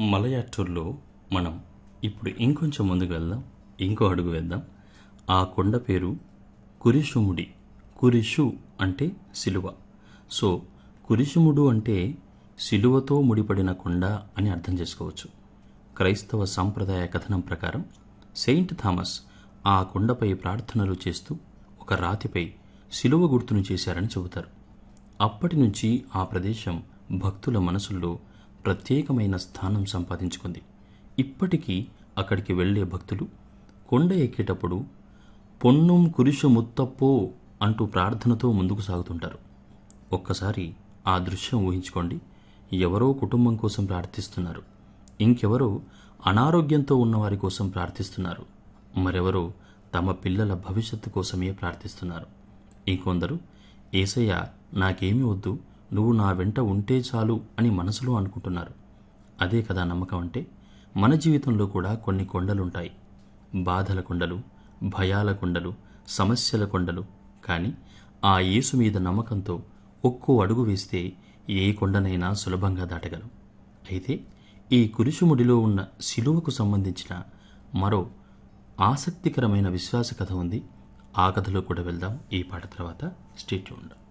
మలయాట్టూర్లో మనం ఇప్పుడు ఇంకొంచెం ముందుకు వెళ్దాం ఇంకో అడుగు వేద్దాం ఆ కొండ పేరు కురిషుముడి కురిషు అంటే సిలువ సో కురిషుముడు అంటే సిలువతో ముడిపడిన కొండ అని అర్థం చేసుకోవచ్చు క్రైస్తవ సాంప్రదాయ కథనం ప్రకారం సెయింట్ థామస్ ఆ కొండపై ప్రార్థనలు చేస్తూ ఒక రాతిపై సిలువ గుర్తును చేశారని చెబుతారు అప్పటి నుంచి ఆ ప్రదేశం భక్తుల మనసుల్లో ప్రత్యేకమైన స్థానం సంపాదించుకుంది ఇప్పటికీ అక్కడికి వెళ్ళే భక్తులు కొండ ఎక్కేటప్పుడు పొన్నుం కురిషు ముత్తప్పో అంటూ ప్రార్థనతో ముందుకు సాగుతుంటారు ఒక్కసారి ఆ దృశ్యం ఊహించుకోండి ఎవరో కుటుంబం కోసం ప్రార్థిస్తున్నారు ఇంకెవరో అనారోగ్యంతో ఉన్నవారి కోసం ప్రార్థిస్తున్నారు మరెవరో తమ పిల్లల భవిష్యత్తు కోసమే ప్రార్థిస్తున్నారు ఇంకొందరు ఏసయ్య నాకేమీ వద్దు నువ్వు నా వెంట ఉంటే చాలు అని మనసులో అనుకుంటున్నారు అదే కదా నమ్మకం అంటే మన జీవితంలో కూడా కొన్ని కొండలుంటాయి బాధల కొండలు భయాల కొండలు సమస్యల కొండలు కానీ ఆ యేసు మీద నమ్మకంతో ఒక్కో అడుగు వేస్తే ఏ కొండనైనా సులభంగా దాటగలం అయితే ఈ కురిషుముడిలో ఉన్న శిలువకు సంబంధించిన మరో ఆసక్తికరమైన విశ్వాస కథ ఉంది ఆ కథలో కూడా వెళ్దాం ఈ పాట తర్వాత స్టేట్యూండ్